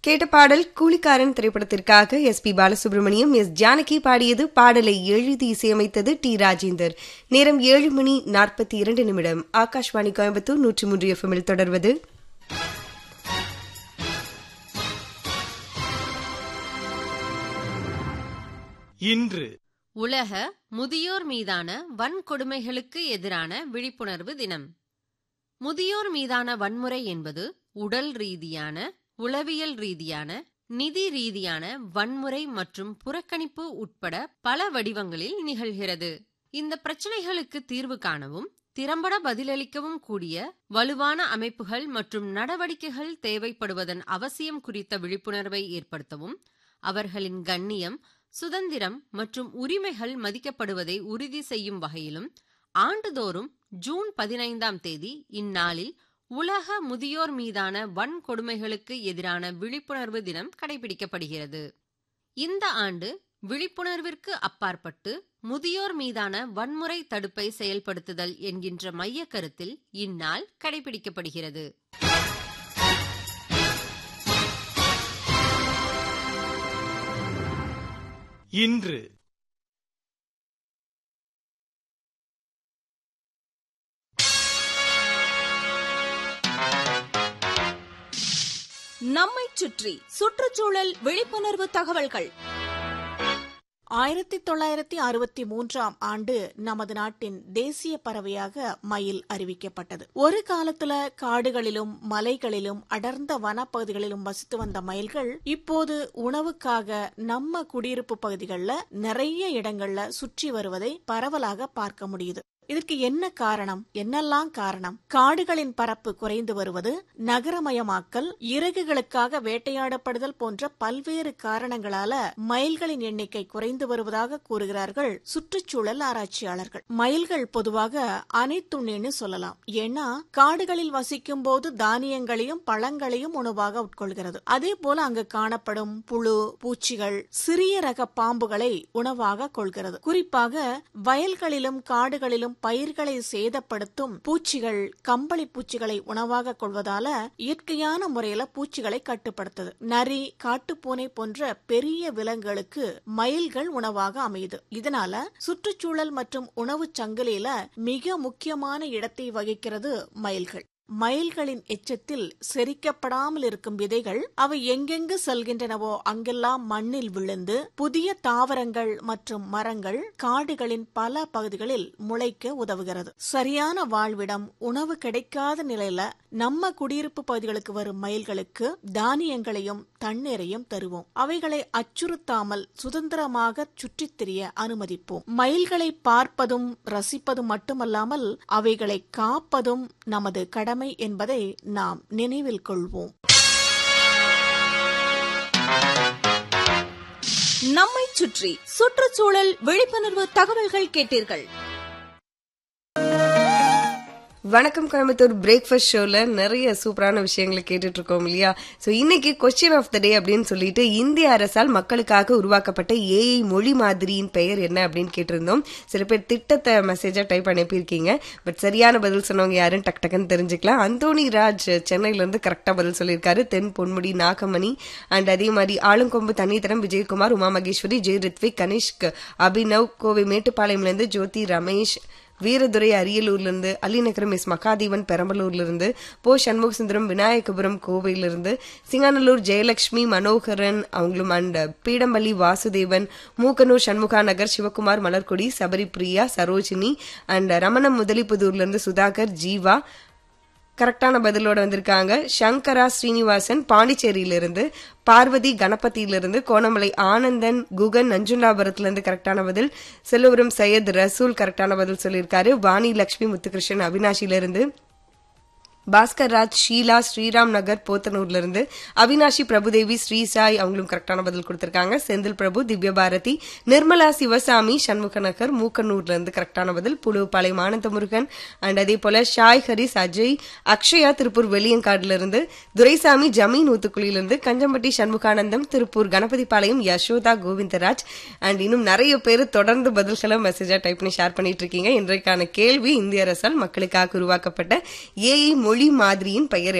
கேட்ட பாடல் கூலிக்காரன் திரைப்படத்திற்காக S P Balasubramaniam S Janaki பாடியது பாடலை எழுதி இசையமைத்தது டி ராஜேந்தர் நேரம் ஏழு மணி நாற்பத்தி இரண்டு நிமிடம் ஆகாஷ்வாணி கோயம்புத்தூர் நூற்றி மூன்று எஃப்எம்மில் தொடர்வது இன்று உலக முதியோர் மீதான வன்கொடுமைகளுக்கு எதிரான விழிப்புணர்வு தினம் முதியோர் மீதான வன்முறை என்பது உடல் ரீதியான உளவியல் ரீதியான நிதி ரீதியான வன்முறை மற்றும் புறக்கணிப்பு உட்பட பல வடிவங்களில் நிகழ்கிறது இந்த பிரச்சனைகளுக்கு தீர்வு காணவும் திறம்பட பதிலளிக்கவும் கூடிய வலுவான அமைப்புகள் மற்றும் நடவடிக்கைகள் தேவைப்படுவதன் அவசியம் குறித்த விழிப்புணர்வை ஏற்படுத்தவும் அவர்களின் கண்ணியம் சுதந்திரம் மற்றும் உரிமைகள் மதிக்கப்படுவதை உறுதி செய்யும் வகையிலும் ஆண்டுதோறும் ஜூன் பதினைந்தாம் தேதி இந்நாளில் உலக முதியோர் மீதான வன்கொடுமைகளுக்கு எதிரான விழிப்புணர்வு தினம் கடைபிடிக்கப்படுகிறது இந்த ஆண்டு விழிப்புணர்விற்கு அப்பாற்பட்டு முதியோர் மீதான வன்முறை தடுப்பை செயல்படுத்துதல் என்கின்ற மைய கருத்தில் இந்நாள் கடைபிடிக்கப்படுகிறது இன்று நம்மைச் சுற்றி சுற்றுச்சூழல் விழிப்புணர்வு தகவல்கள் ஆயிரத்தி தொள்ளாயிரத்தி அறுபத்தி மூன்றாம் ஆண்டு நமது நாட்டின் தேசிய பறவையாக மயில் அறிவிக்கப்பட்டது ஒரு காலத்துல காடுகளிலும் மலைகளிலும் அடர்ந்த வனப்பகுதிகளிலும் வசித்து வந்த மயில்கள் இப்போது உணவுக்காக நம்ம குடியிருப்பு பகுதிகளில் நிறைய இடங்கள்ல சுற்றி வருவதை பரவலாக பார்க்க முடியுது இதற்கு என்ன காரணம் என்னெல்லாம் காரணம் காடுகளின் பரப்பு குறைந்து வருவது நகரமயமாக்கல் இறகுகளுக்காக வேட்டையாடப்படுதல் போன்ற பல்வேறு காரணங்களால மயில்களின் எண்ணிக்கை குறைந்து வருவதாக கூறுகிறார்கள் சுற்றுச்சூழல் ஆராய்ச்சியாளர்கள் மயில்கள் பொதுவாக அனைத்துண்ணின்னு சொல்லலாம் ஏன்னா காடுகளில் வசிக்கும் போது தானியங்களையும் பழங்களையும் உணவாக உட்கொள்கிறது அதே போல அங்கு காணப்படும் புழு பூச்சிகள் சிறிய ரக பாம்புகளை உணவாக கொள்கிறது குறிப்பாக வயல்களிலும் காடுகளிலும் பயிர்களை சேதப்படுத்தும் பூச்சிகள் கம்பளி பூச்சிகளை உணவாக கொள்வதால இயற்கையான முறையில பூச்சிகளை கட்டுப்படுத்துது நரி காட்டுப்பூனை போன்ற பெரிய விலங்குகளுக்கு மயில்கள் உணவாக அமையுது இதனால சுற்றுச்சூழல் மற்றும் உணவு சங்கிலியில மிக முக்கியமான இடத்தை வகிக்கிறது மயில்கள் மயில்களின் எச்சத்தில் செரிக்கப்படாமல் இருக்கும் விதைகள் அவை எங்கெங்கு செல்கின்றனவோ அங்கெல்லாம் மண்ணில் விழுந்து புதிய தாவரங்கள் மற்றும் மரங்கள் காடுகளின் பல பகுதிகளில் முளைக்க உதவுகிறது சரியான வாழ்விடம் உணவு கிடைக்காத நிலையில நம்ம குடியிருப்பு பகுதிகளுக்கு வரும் மயில்களுக்கு தானியங்களையும் தண்ணீரையும் தருவோம் அவைகளை அச்சுறுத்தாமல் சுதந்திரமாக சுற்றித் திரிய அனுமதிப்போம் மயில்களை பார்ப்பதும் ரசிப்பதும் மட்டுமல்லாமல் அவைகளை காப்பதும் நமது கடமை கடமை என்பதை நாம் நினைவில் கொள்வோம் நம்மைச் சுற்றி சுற்றுச்சூழல் விழிப்புணர்வு தகவல்கள் கேட்டீர்கள் வணக்கம் கோயம்புத்தூர் பிரேக்ஃபாஸ்ட் ஷோல நிறைய சூப்பரான விஷயங்களை கேட்டுட்டு இருக்கோம் இல்லையா ஸோ இன்னைக்கு கொஸ்டின் ஆஃப் த டே அப்படின்னு சொல்லிட்டு இந்திய அரசால் மக்களுக்காக உருவாக்கப்பட்ட ஏஐ மொழி மாதிரியின் பெயர் என்ன அப்படின்னு கேட்டிருந்தோம் சில பேர் திட்டத்தை மெசேஜா டைப் அனுப்பியிருக்கீங்க பட் சரியான பதில் சொன்னவங்க யாருன்னு டக் டக்குன்னு தெரிஞ்சுக்கலாம் அந்தோனி ராஜ் சென்னையில இருந்து கரெக்டா பதில் சொல்லியிருக்காரு தென் பொன்முடி நாகமணி அண்ட் அதே மாதிரி ஆளுங்கொம்பு தண்ணீதரம் விஜயகுமார் உமா மகேஸ்வரி ஜெய் ரித்விக் கனிஷ்க் அபினவ் கோவை மேட்டுப்பாளையம்ல இருந்து ஜோதி ரமேஷ் வீரதுரை அரியலூர்ல இருந்து அலிநகரம் எஸ் மகாதேவன் பெரம்பலூர்ல இருந்து போ சண்முக சுந்தரம் விநாயகபுரம் கோவையிலிருந்து சிங்கானல்லூர் ஜெயலட்சுமி மனோகரன் அவங்களும் அண்ட் பீடம்பள்ளி வாசுதேவன் மூக்கனூர் சண்முகா நகர் சிவகுமார் மலர்கொடி சபரி பிரியா சரோஜினி அண்ட் ரமணம் முதலிப்புதூர்ல இருந்து சுதாகர் ஜீவா கரெக்டான பதிலோட வந்திருக்காங்க சங்கரா ஸ்ரீனிவாசன் பாண்டிச்சேரியிலிருந்து பார்வதி கணபதியிலிருந்து கோணமலை ஆனந்தன் குகன் நஞ்சுண்டாபுரத்திலிருந்து கரெக்டான பதில் செல்லுவரம் சையத் ரசூல் கரெக்டான பதில் சொல்லியிருக்காரு வாணி லட்சுமி முத்துகிருஷ்ணன் அவினாஷிலிருந்து பாஸ்கர் ராஜ் ஷீலா ஸ்ரீராம் நகர் போத்தனூர்ல இருந்து அவினாஷி பிரபுதேவி ஸ்ரீசாய் அவங்களும் கரெக்டான பதில் கொடுத்திருக்காங்க செந்தில் பிரபு திவ்ய பாரதி நிர்மலா சிவசாமி சண்முக நகர் மூக்கனூர்ல இருந்து கரெக்டான பதில் புழுப்பாளையம் ஆனந்த முருகன் அண்ட் அதே போல ஷாய் ஹரிஸ் அஜய் அக்ஷயா திருப்பூர் வெளியங்காடுல இருந்து துரைசாமி ஜமீன் ஊத்துக்குழியில இருந்து கஞ்சம்பட்டி சண்முகானந்தம் திருப்பூர் கணபதிபாளையம் யசோதா கோவிந்தராஜ் அண்ட் இன்னும் நிறைய பேர் தொடர்ந்து பதில்களை மெசேஜா டைப் பண்ணி ஷேர் பண்ணிட்டு இருக்கீங்க இன்றைக்கான கேள்வி இந்திய அரசால் மக்களுக்காக உருவாக்கப்பட்ட ஏஐ மொழி மாதிரியின் பெயர்